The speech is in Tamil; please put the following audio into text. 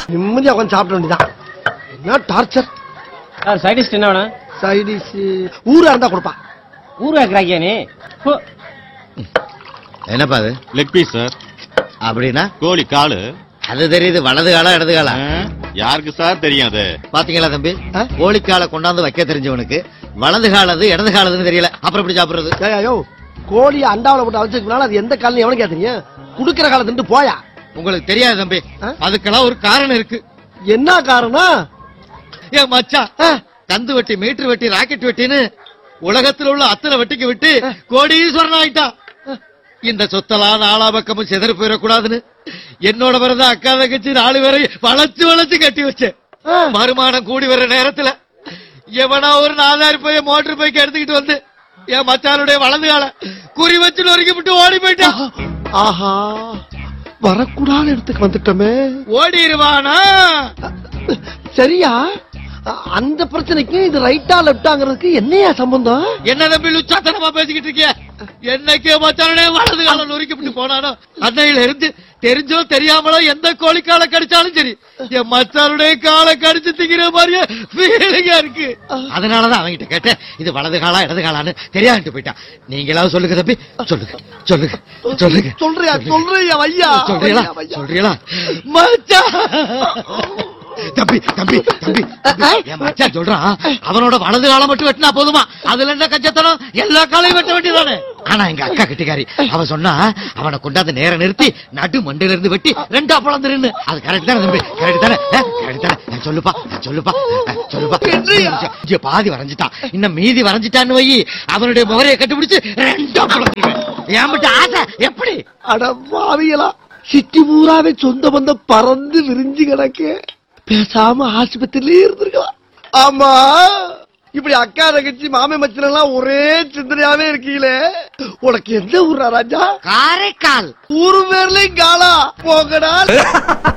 நிம்மதியா உட்காந்து சாப்பிட வேண்டியதான் என்ன டார்ச்சர் சார் சைடிஸ்ட் என்ன வேணும் சைடிஸ் ஊரா இருந்தா கொடுப்பான் ஊர் வைக்கிறாக்கியா நீ ஹோ. என்னப்பா அது லெக் பீஸ் சார் அப்படின்னா கோழி காலு அது தெரியுது வலது காலம் இடது ஆ, காலம் யாருக்கு சார் தெரியும் அது பாத்தீங்களா தம்பி ஆ? கோழிக்கால கொண்டாந்து வைக்க தெரிஞ்சவனுக்கு வலது காலது இடது காலதுன்னு தெரியல அப்புறம் எப்படி சாப்பிடுறது ஏய்யோ கோழி அண்டாவில போட்டு அழைச்சிருக்கனால அது எந்த காலம் எவனுக்கு தெரியும் குடுக்கிற காலம் தின்ட்டு போயா உங்களுக்கு தெரியாது தம்பி ஆ? அதுக்கெல்லாம் ஒரு காரணம் இருக்கு என்ன காரணம் ஏன் மச்சான் ஆ, கந்து வெட்டி மீட்டர் வெட்டி ராக்கெட் வெட்டின்னு உலகத்துல உள்ள அத்தனை வெட்டிக்கு விட்டு கோடீஸ்வரன் ஆயிட்டான் இந்த சொத்தெல்லாம் நாலா பக்கமும் சிதறி போயிடக்கூடாதுன்னு என்னோட பிறந்த அக்கா தங்கச்சி நாலு பேரை வளைச்சு வளைச்சு கட்டி வச்சேன் ஆ. வருமானம் கூடி வர நேரத்துல எவனா ஒரு நாலாயிரம் போய் மோட்டர் பைக் எடுத்துக்கிட்டு வந்து என் மச்சானுடைய வலது கால குறி வச்சு நொறுக்கி விட்டு ஓடி போயிட்டான் ஆஹா வரக்கூடாத இடத்துக்கு வந்துட்டோமே ஓடிடுவானா சரியா அ- அந்த பிரச்சனைக்கு இது ரைட்டா லெப்டாங்கிறதுக்கு என்னையா சம்பந்தம் என்ன தம்பி லுச்சாத்தனமா பேசிக்கிட்டு இருக்கிய என்னைக்கு மச்சானே வலது காலம் நொறுக்கிவிட்டு போனானோ அன்னையில இருந்து தெரிஞ்சோ தெரியாமலோ எந்த கோழி காலை கடிச்சாலும் சரி என் மச்சானுடைய காலை கடிச்சு திங்கிற மாதிரியே ஃபீலிங்கா இருக்கு அதனாலதான் அவங்கிட்ட கேட்டேன் இது வலது காலா இடது காலான்னு தெரியாதுட்டு போயிட்டான் நீங்களாவது சொல்லுங்க தம்பி சொல்லுங்க சொல்லுங்க சொல்லுங்க சொல்றியா சொல்றியா ஐயா சொல்றீங்களா ஐயா, ஐயா. சொல்றீங்களா மச்சான் தம்பி தம்பி தம்பி தம்பி, என் மச்சான் சொல்றான் அவனோட வலது காலம் மட்டும் வெட்டினா போதுமா அதுல என்ன கஞ்சத்தனம் எல்லா காலையும் வெட்ட வேண்டியதானே ஆனா எங்க அக்கா கிட்டிக்காரி அவ சொன்னா அவனை கொண்டாந்து நேர நிறுத்தி நடு மண்டையில இருந்து வெட்டி ரெண்டா பழந்துருன்னு அது கரெக்ட் தானே தம்பி கரெக்ட் தானே கரெக்ட் தானே அஹ், சொல்லுப்பா அஹ், சொல்லுப்பா அஹ், சொல்லுப்பா இங்க பாதி வரைஞ்சிட்டான் இன்னும் மீதி வரைஞ்சிட்டான்னு வை அவனுடைய முகரையை கண்டுபிடிச்சு ரெண்டா பழந்துருவேன் என் மட்டும் ஆசை எப்படி அட பாவிகளா சிட்டி பூராவே சொந்த பந்தம் பறந்து விரிஞ்சு கிடக்கு பேசாம ஆஸ்பத்திரியிலே இருந்திருக்கலாம் ஆமா இப்படி அக்கா தங்கச்சி மாமே மச்சன் எல்லாம் ஒரே சிந்தனையாவே இருக்கீங்களே உனக்கு எந்த ஊரா ராஜா காரைக்கால் ஊரு பேர்லயும் காலா போகடா